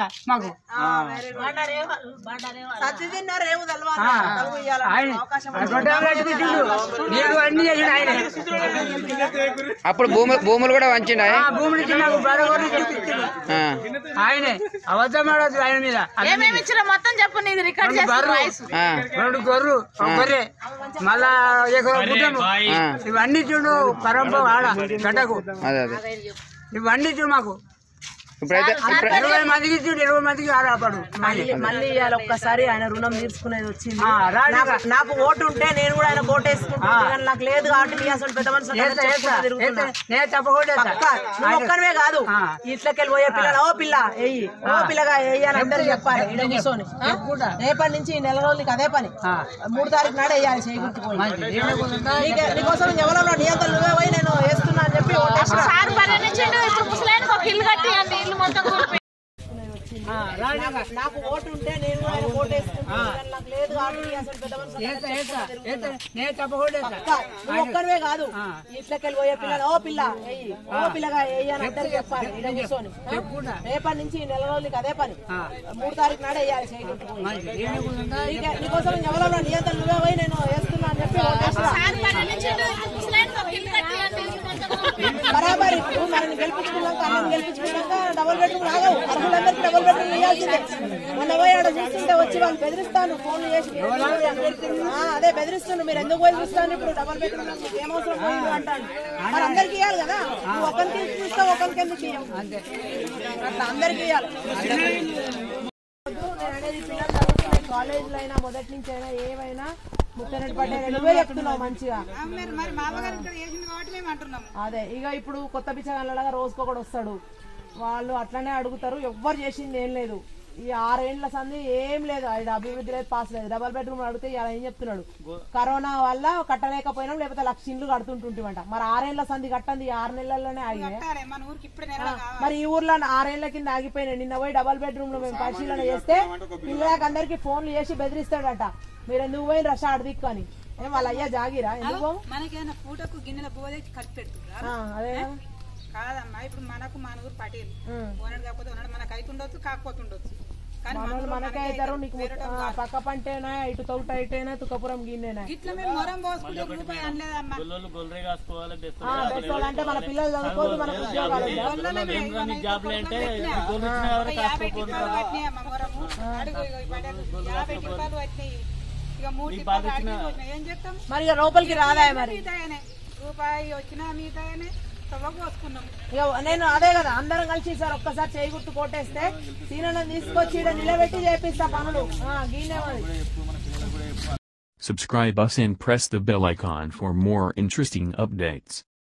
మాకు సత్తి తిన్నారు ఏమో తెలవాలి ఆ. తలుపు ఇయ్యాలి. ఆయన అవకాశం ఆ దొడ్డ ఆమ్లెట్ పెట్టిండు. నీళ్ళు అన్ని చేసిండు ఆయన అప్పుడు భూములు భూములు కూడా వంచిండు ఆ భూములు ఇచ్చి నాకు బరగొని చూపించిండు ఆయనే అబద్ధం ఆడొద్దు ఆయన మీద ఏమేమి ఇచ్చినా మొత్తం చెప్పు నీది రికార్డ్ చేస్తా బర్రు వాయిస్ రెండు గొర్రు ఒక గొర్రె మళ్ళా ఎకరం గుడ్డము ఇవన్నీ చూడు పరంప ఆడ గడ్డకు అదే అదే ఇవన్నీ చూడు మాకు ఇప్పుడైతే ఇప్పుడు ఇరవై మందికి చూడు ఇరవై మందికి ఆడపడు మళ్ళీ మళ్ళీ ఇవాళ ఒక్కసారి ఆయన రుణం తీర్చుకునేది వచ్చింది ఆ, రాడు ఇక. నాకు- నాకు ఓటు ఉంటే నేను కూడా ఆయన ఓటు వేసుకుంటాను కానీ నాకు లేదు కాబట్టి మీ అసలు పెద్ద మనిషి ఏత, అంతా ఏత, చెప్పుకుంటూ ఏత, తిరుగుతున్నా. నేను తప్పకుండా ఏత. పక్కా. నువ్వు ఒక్కనివే కాదు ఆ. ఇంట్లోకి వెళ్ళి పోయే పిల్లలు ఓ పిల్ల ఎయ్యి ఓ పిల్లగా ఎయ్యి అని అందరూ చెప్పాలి ఈడ కూర్చొని ఆ? చెప్పుకుంటా. రేపటి నుంచి ఈ నెల రోజులకి అదే పని ఆ. మూడు తారీఖు నాడే వేయాలి చేయి గుర్తుపోయి మంచిది. ఏం లేకుండా నీకే- నీకోసం ఎవరో నియంత్రణ నువ్వే పోయి నేను వేస్తున్నా అని చెప్పి ఓటేసిన. సార్ పరిణించిండు ఇప్పుడు ముసలాయనకి ఒక ఇల్లు కట్టి అండి ఇల్లు మొత్తం కూలిపోయింది. ఆ, రాడు ఇక. నాకు- నాకు ఓటు ఉంటే నేను కూడా ఆయన ఓటు వేసుకుంటాను కానీ నాకు లేదు కాబట్టి మీ అసలు పెద్ద మనిషి ఏత, అంతా ఏత, చెప్పుకుంటూ ఏత, తిరుగుతున్నా. నేను తప్పకుండా ఏత. పక్కా. నువ్వు ఒక్కనివే కాదు ఆ. ఇంట్లోకి వెళ్ళి పోయే పిల్లలు ఓ పిల్ల ఎయ్యి ఓ పిల్లగా ఎయ్యి అని అందరూ చెప్పాలి ఈడ కూర్చొని ఆ? చెప్పుకుంటా. రేపటి నుంచి ఈ నెల రోజులకి అదే పని ఆ. మూడు తారీఖు నాడే వేయాలి చేయి గుర్తుపోయి మంచిది. ఏం లేకుండా నీకే- నీకోసం ఎవరో నియంత్రణ నువ్వే పోయి నేను వేస్తున్నా అని చెప్పి ఓటేసిన. సార్ పరిణించిండు ఇప్పుడు ముసలాయనకి ఒక ఇల్లు కట్టి అండి ఇల్లు మొత్తం కూలిపోయింది. బరాబర్ ఇప్పుడు మరి గెలిపించుకున్నాక అన్నం గెలిపించుకున్నాక డబుల్ బెడ్రూమ్ రాగవు అర్హులందరికీ డబుల్ బెడ్రూమ్ ఇవ్వాల్సిందే మొన్న పోయి ఆడ చూస్తుంటే వచ్చి వాళ్ళు బెదిరిస్తాను ఫోన్లు చేసి ఆ, అదే బెదిరిస్తున్నాను మీరు ఎందుకు పోయి చూస్తాను ఇప్పుడు డబుల్ బెడ్రూమ్ మీకు ఏమవసరం పోయింది అంటాను మరి అందరికి ఇవ్వాలి కదా నువ్వు ఒకరికి చూస్తావు ఒకరికి ఎందుకు ఇవ్వవు అట్లా అందరికి ఇవ్వాలి నేను అనేది పిల్లలు చదువుతున్న కాలేజీలో అయినా మొదటి నుంచి అయినా ఏవైనా ముత్తనటి పడ్డాయి నువ్వే చెప్తున్నావు మంచిగా అదే ఇక ఇప్పుడు కొత్త పిచ్చగాళ్ళలాగా రోజుకొకడు వస్తాడు వాళ్ళు అట్లనే అడుగుతారు ఎవ్వరు చేసింది ఏం లేదు ఈ ఆరేండ్ల సంది ఏం లేదు అది అభివృద్ధి లేదు పాస్ లేదు డబల్ బెడ్రూమ్ అడిగితే ఇలా ఏం చెప్తున్నాడు కరోనా వల్ల కట్టలేకపోయినాం లేకపోతే లక్ష ఇండ్లు కడుతుంటుంటివంట మరి ఆరేండ్ల సంది కట్టంది ఈ ఆరు నెలల్లోనే ఆగినాయి మరి ఈ ఊర్లో ఆరేళ్ల కింద ఆగిపోయినాయి నిన్న పోయి డబల్ బెడ్రూమ్ లో మేము పరిశీలన చేస్తే పిల్లలకి అందరికి ఫోన్లు చేసి బెదిరిస్తాడట మీరు ఎందుకు పోయిన రష అడదిక్కు అని ఏం వాళ్ళ అయ్యా జాగిరా ఎందుకు పోవు? మనకేదైనా పూటకు గిన్నెల పోదే కట్టి పెడుతురా ఆ, అదే కదా. కాదమ్మా ఇప్పుడు మనకు మన ఊరు పటేల్ ఉం. ఓనడు కాకపోతే ఓనడు మనకు అయితుండొచ్చు కాకపోతుండొచ్చు కానీ మన మనోళ్ళు ఊరు మనకే అవుతారు నీకు మొత్తం- ఆ, పక్క పంటేనా ఇటు తోట ఇటేనా తుకపురం గిన్నెనా ఇట్లా మేము మొరం పోసుకుంటే రూపాయి అనలేదమ్మా ఆ, బెస్తోళ్ళు అంటే మన పిల్లలు చదువుకోదు మనకు ఉద్యోగాలు ఉండవు. ఒక యాభై టిప్పాలు పట్టినాయి అమ్మ మొరము అడుగు ఇగో ఈ పటేల్ యాభై టిప్పాలు పట్టినాయి ఇక మూడు టిప్పాలు అడిగి పోసినాయి. ఏం చెప్తాం మరి ఇక లోపలికి రాదా మరి మిగతాయనే రూపాయి వచ్చినా మిగతాయనే తవ్వ పోసుకున్నాం ఇక నేను అదే కదా అందరం కలిసి సార్ ఒక్కసారి చేయి గుర్తు కొట్టేస్తే సీనన్న తీసుకొచ్చి ఈడ నిలబెట్టి చేపిస్తా పనులు ఆ, గీనే మరి Subscribe us and press the bell icon for more interesting updates.